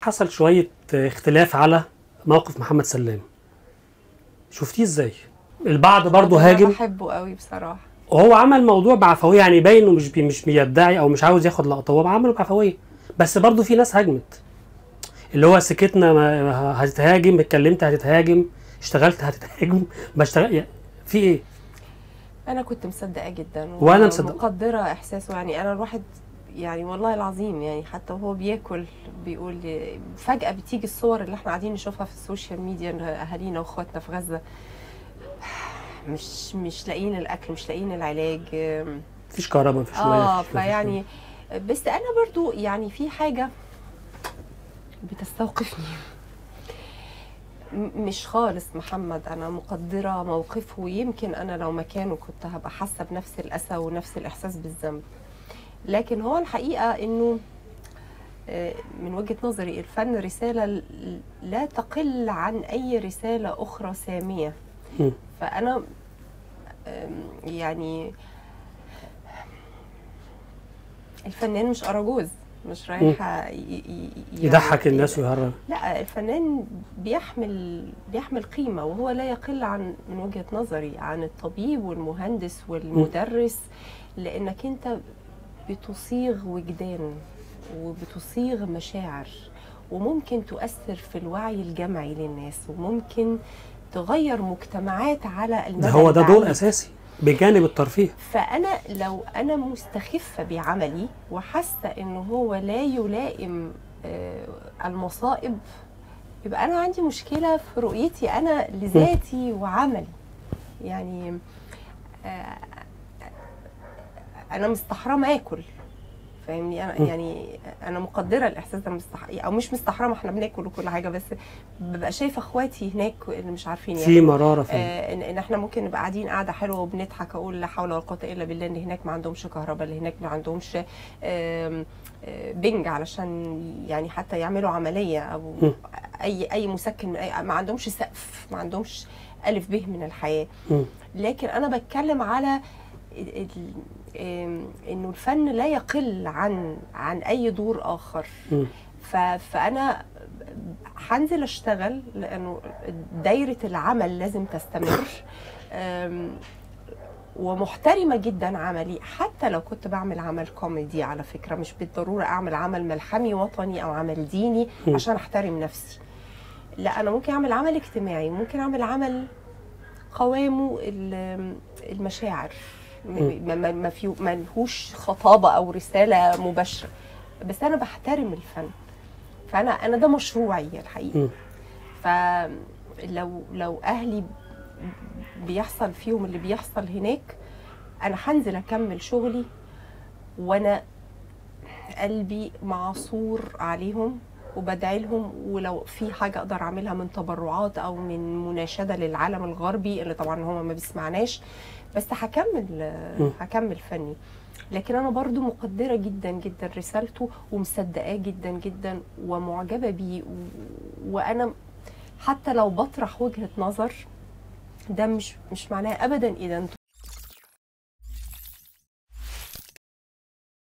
حصل شويه اختلاف على موقف محمد سلام شفتيه ازاي البعض برضه أنا هاجم بحبه قوي بصراحه وهو عمل موضوع بعفويه يعني باين انه مش بي مش بيدعي او مش عاوز ياخد لقطه هو عمله بعفويه بس برضه في ناس هاجمت اللي هو سكتنا ما هتتهاجم اتكلمت هتتهاجم اشتغلت هتتهاجم ما اشتغل يعني في ايه؟ انا كنت مصدقه جدا وأنا مصدقة. مقدره احساسه يعني انا الواحد يعني والله العظيم يعني حتى وهو بياكل بيقول لي فجاه بتيجي الصور اللي احنا قاعدين نشوفها في السوشيال ميديا إن اهالينا واخواتنا في غزه مش مش لاقيين الاكل مش لاقيين العلاج مفيش كهرباء مفيش ميه اه مفيش- مفيش- فيعني بس انا برضو يعني في حاجه بتستوقفني م- مش خالص محمد انا مقدره موقفه ويمكن انا لو مكانه كنت هبقى حاسه بنفس الاسى ونفس الاحساس بالذنب لكن هو الحقيقه انه آه، من وجهه نظري الفن رساله ل- لا تقل عن اي رساله اخرى ساميه مم. فانا آم، يعني الفنان مش اراجوز مش رايح ي- ي- ي- يضحك يعني- الناس ويهرب لا الفنان بيحمل بيحمل قيمة وهو لا يقل عن من وجهة نظري عن الطبيب والمهندس والمدرس لأنك أنت بتصيغ وجدان وبتصيغ مشاعر وممكن تؤثر في الوعي الجمعي للناس وممكن تغير مجتمعات على المدى ده هو ده دور البعيد. اساسي بجانب الترفيه فانا لو انا مستخفه بعملي وحاسه انه هو لا يلائم آه، المصائب يبقى انا عندي مشكله في رؤيتي انا لذاتي وعملي يعني آه، انا مستحرمه اكل فاهمني انا م. يعني انا مقدره الاحساس ده مستح... او مش مستحرمه احنا بناكل وكل حاجه بس ببقى شايفه اخواتي هناك اللي مش عارفين في مراره في آه، ان ان احنا ممكن نبقى قاعدين قاعده حلوه وبنضحك اقول لا حول ولا قوه الا بالله ان هناك ما عندهمش كهرباء اللي هناك ما عندهمش آم، آه، بنج علشان يعني حتى يعملوا عمليه او م. اي اي مسكن من أي ما عندهمش سقف ما عندهمش الف به من الحياه مم. لكن انا بتكلم على ال- ال- آم، انه الفن لا يقل عن عن اي دور اخر مم. ف- فانا هنزل اشتغل لانه دايره العمل لازم تستمر أم، ومحترمه جدا عملي حتى لو كنت بعمل عمل كوميدي على فكره مش بالضروره اعمل عمل ملحمي وطني او عمل ديني م. عشان احترم نفسي لا انا ممكن اعمل عمل اجتماعي ممكن اعمل عمل قوامه ال- المشاعر م. ما ما ما فيه ما لهوش خطابه او رساله مباشره بس انا بحترم الفن فانا انا ده مشروعي الحقيقه م. فلو لو اهلي بيحصل فيهم اللي بيحصل هناك انا هنزل اكمل شغلي وانا قلبي معصور عليهم وبدعي لهم ولو في حاجه اقدر اعملها من تبرعات او من مناشده للعالم الغربي اللي طبعا هما ما بيسمعناش بس هكمل م. هكمل فني لكن انا برضو مقدره جدا جدا رسالته ومصدقاه جدا جدا ومعجبه بيه و... وانا حتى لو بطرح وجهه نظر ده مش مش معناه ابدا اذا